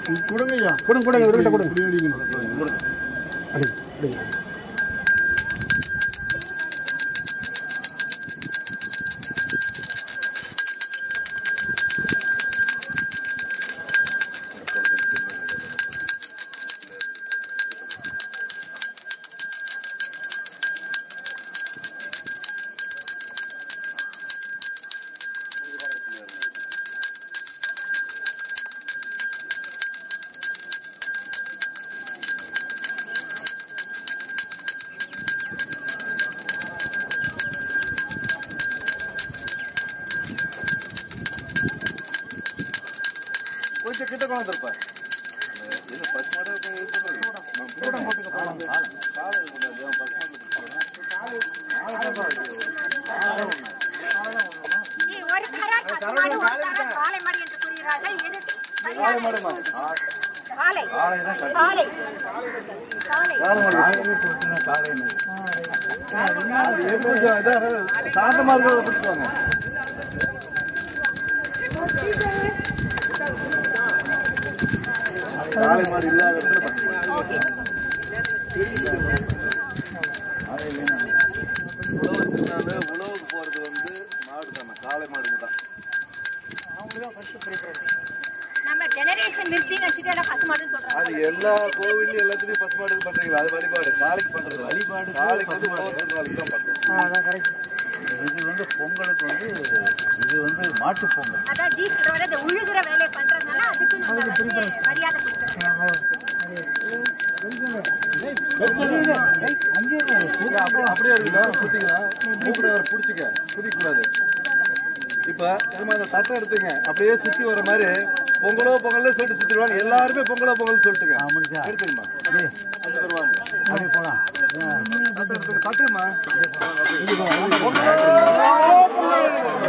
கொடுங்கய்யா கொடுங்க கொடுங்க இவர்கிட்ட கொடுங்க இப்படி அடிக்கணும் அடி அடிங்க கொஞ்சம் கிட்ட கொண்டு வந்துருப்பா இது பத்து மாடம் ஒரு தரம் பசுமாடு, ஒரு தரம் காளை மாடு என்று கூறுகிறார்கள். எது சரியானது? காளை. காளை. காளை. கொஞ்சம் இதாக சாந்தமா இருக்கிறத பிடிச்சுவாங்க காளை மாடு இல்லாத இடத்துல பத்து மாடு. ஓகே. உழவு திருநாள் உழவுக்கு போறது வந்து மாடு தானே காளை மாடுங்க தான் நம்ம generation நிறுத்தி வச்சுட்டு எல்லாம் பசுமாடுன்னு சொல்றாங்க. அது எல்லா கோவில்லையும் எல்லாத்துலயும் பசு மாடு பண்றீங்களா அது வழிபாடு காளைக்கு பண்றது வழிபாடு காளைக்கு வந்து உழவு திருநாளுக்கு தான் பண்றோம் இது வந்து பொங்கலுக்கு வந்து இது வந்து மாட்டு பொங்கல் அதான் ஜீ சொல்ற மாதிரி இந்த உழுகுற வேலையை பண்றதுனால அதுக்கு நம்ம வந்து மரியாதை கொடுக்கறோம். அப்படியே இருக்கட்டும் குத்திக்கலாம் மூக்குல அவர் பிடிச்சிக்க குதிக்க கூடாது இப்ப நம்ம அந்த தட்டை எடுத்துங்க அப்படியே சுத்தி வர மாதிரி பொங்கலோ பொங்கல்ல சொல்லிட்டு சுத்திடுவாங்க எல்லாருமே பொங்கலோ பொங்கல் சொல்லிட்டுங்க முடிஞ்சா எடுத்துங்கம்மா அஞ்சு பேர் வாங்க அப்படியே போலாம் தட்டு எடுத்துங்க தட்டுமா இது